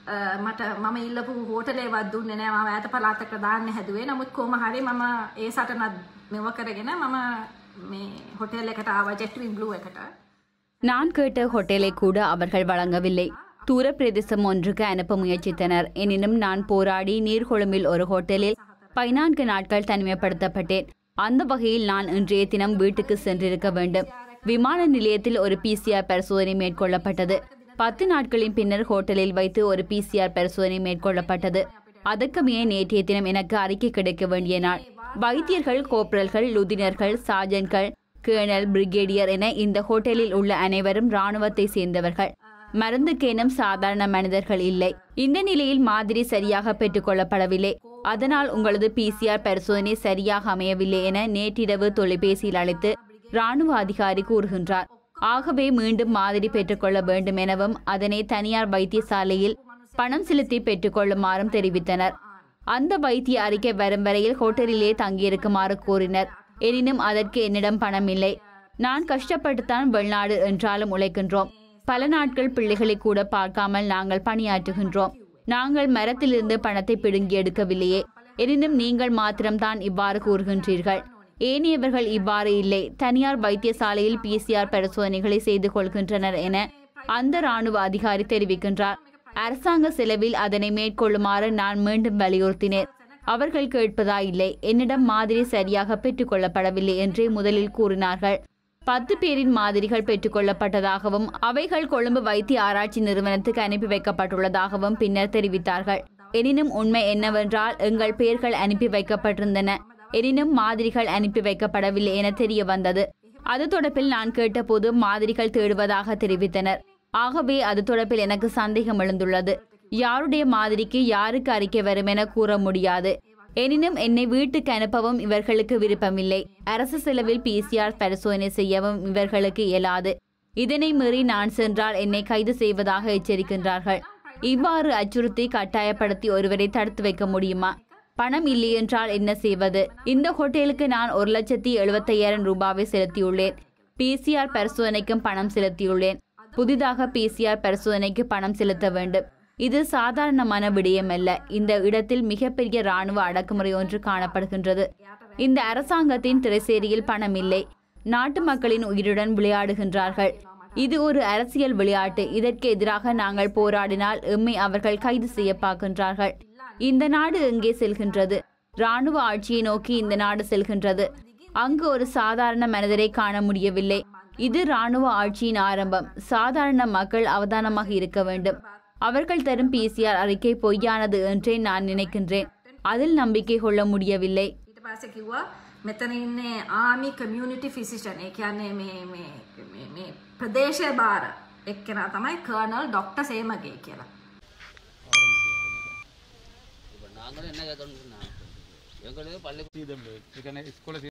අ, මට මම ඉල්ලපු හෝටලේවත් දුන්නේ නෑ මම ඈත පළාතක දාන්න හැදුවේ නමුත් කොහොම හරි මම ඒ සටනත් මෙව කරගෙන මම මේ හොටෙල් එකට ආවා ජෙට්වින් බ්ලූ එකට நான் கேட்ட ஹோட்டலை கூட அவர்கள் வழங்கவில்லை தூர பிரதேசம் ஒன்றுக்கு அனுப்ப முயற்சித்தனர் எனினும் நான் போராடி நீர்கொழும்பில் ஒரு ஹோட்டலில் பதினான்கு நாட்கள் தனிமைப்படுத்தப்பட்டேன் அந்த வகையில் நான் இன்றைய தினம் வீட்டுக்கு சென்றிருக்க வேண்டும் விமான நிலையத்தில் ஒரு பிசிஆர் பரிசோதனை மேற்கொள்ளப்பட்டது பத்து நாட்களின் பின்னர் ஹோட்டலில் வைத்து ஒரு பிசிஆர் பரிசோதனை மேற்கொள்ளப்பட்டது அதற்குமே நேற்றைய தினம் எனக்கு அறிக்கை கிடைக்க வேண்டிய நாள் வைத்தியர்கள் கோப்ரல்கள் லுதினர்கள் சார்ஜன்கள் கேர்னல் பிரிகேடியர் என இந்த ஹோட்டலில் உள்ள அனைவரும் இராணுவத்தை சேர்ந்தவர்கள் மருந்துக்கேனும் சாதாரண மனிதர்கள் இல்லை இந்த நிலையில் மாதிரி சரியாக பெற்றுக்கொள்ளப்படவில்லை அதனால் உங்களது பிசிஆர் பரிசோதனை சரியாக அமையவில்லை என நேற்றிரவு தொலைபேசியில் அழைத்து இராணுவ அதிகாரி கூறுகின்றார் ஆகவே மீண்டும் மாதிரி பெற்றுக்கொள்ள வேண்டும் எனவும் அதனை தனியார் வைத்தியசாலையில் பணம் செலுத்தி பெற்றுக்கொள்ளுமாறும் தெரிவித்தனர் அந்த வைத்திய அறிக்கை வரும் வரையில் ஹோட்டலிலே தங்கியிருக்குமாறு கூறினர் எனினும் அதற்கு என்னிடம் பணம் இல்லை நான் கஷ்டப்பட்டுத்தான் வெளிநாடு என்றாலும் உழைக்கின்றோம் பல நாட்கள் பிள்ளைகளை கூட பார்க்காமல் நாங்கள் பணியாற்றுகின்றோம் நாங்கள் மரத்திலிருந்து பணத்தை பிடுங்கி எடுக்கவில்லையே எனினும் நீங்கள் மாத்திரம்தான் இவ்வாறு கூறுகின்றீர்கள் ஏனையவர்கள் இவ்வாறு இல்லை தனியார் வைத்தியசாலையில் பிசிஆர் பரிசோதனைகளை செய்து கொள்கின்றனர் என அந்த ராணுவ அதிகாரி தெரிவிக்கின்றார் அரசாங்க செலவில் அதனை மேற்கொள்ளுமாறு நான் மீண்டும் வலியுறுத்தினேன் அவர்கள் கேட்பதா இல்லை என்னிடம் மாதிரி சரியாக பெற்றுக்கொள்ளப்படவில்லை என்றே முதலில் கூறினார்கள் பத்து பேரின் மாதிரிகள் பெற்றுக்கொள்ளப்பட்டதாகவும் அவைகள் கொழும்பு வைத்திய ஆராய்ச்சி நிறுவனத்துக்கு அனுப்பி வைக்கப்பட்டுள்ளதாகவும் பின்னர் தெரிவித்தார்கள் எனினும் உண்மை என்னவென்றால் எங்கள் பெயர்கள் அனுப்பி வைக்கப்பட்டிருந்தன எனினும் மாதிரிகள் அனுப்பி வைக்கப்படவில்லை என தெரிய வந்தது அது தொடர்பில் நான் கேட்டபோது மாதிரிகள் தேடுவதாக தெரிவித்தனர் ஆகவே அது தொடர்பில் எனக்கு சந்தேகம் எழுந்துள்ளது யாருடைய மாதிரிக்கு யாருக்கு அறிக்கை வரும் என கூற முடியாது எனினும் என்னை வீட்டுக்கு அனுப்பவும் இவர்களுக்கு விருப்பமில்லை அரசு செலவில் பிசிஆர் பரிசோதனை செய்யவும் இவர்களுக்கு இயலாது இதனை மீறி நான் சென்றால் என்னை கைது செய்வதாக எச்சரிக்கின்றார்கள் இவ்வாறு அச்சுறுத்தி கட்டாயப்படுத்தி ஒருவரை தடுத்து வைக்க முடியுமா பணம் இல்லை என்றால் என்ன செய்வது இந்த ஹோட்டலுக்கு நான் ஒரு லட்சத்தி எழுபத்தையாயிரம் ரூபாவை செலுத்தியுள்ளேன் பிசிஆர் பரிசோதனைக்கும் பணம் செலுத்தியுள்ளேன் புதிதாக பிசிஆர் பரிசோதனைக்கு பணம் செலுத்த வேண்டும் இது சாதாரணமான விடயமல்ல இந்த இடத்தில் மிகப்பெரிய ராணுவ அடக்குமுறை ஒன்று காணப்படுகின்றது இந்த அரசாங்கத்தின் திரைசேரியில் பணம் இல்லை நாட்டு மக்களின் உயிருடன் விளையாடுகின்றார்கள் இது ஒரு அரசியல் விளையாட்டு இதற்கு எதிராக நாங்கள் போராடினால் எம்மை அவர்கள் கைது செய்ய பார்க்கின்றார்கள் இந்த நாடு எங்கே செல்கின்றது ராணுவ ஆட்சியை நோக்கி இந்த நாடு செல்கின்றது அங்கு ஒரு சாதாரண மனிதரை காண முடியவில்லை இது ராணுவ ஆட்சியின் ஆரம்பம் சாதாரண மக்கள் அவதானமாக இருக்க வேண்டும் அவர்கள் தரும் பிசிஆர் அறிக்கை பொய்யானது என்றே நான் நினைக்கின்றேன் அதில் நம்பிக்கை கொள்ள முடியவில்லை ඊට පස්සේ කිව්වා මෙතන ඉන්නේ ආමි කමියුනිටි ෆිසිෂන් ඒ කියන්නේ මේ මේ මේ- මේ ප්‍රදේශය භාර එක්කෙනා තමයි කර්නල් ඩොක්ටර් සේමගේ කියලා. இப்போ நாங்களும் என்ன கேட்கணும்னு சொன்னா எங்களுக்கு பள்ளி எখানে স্কুলে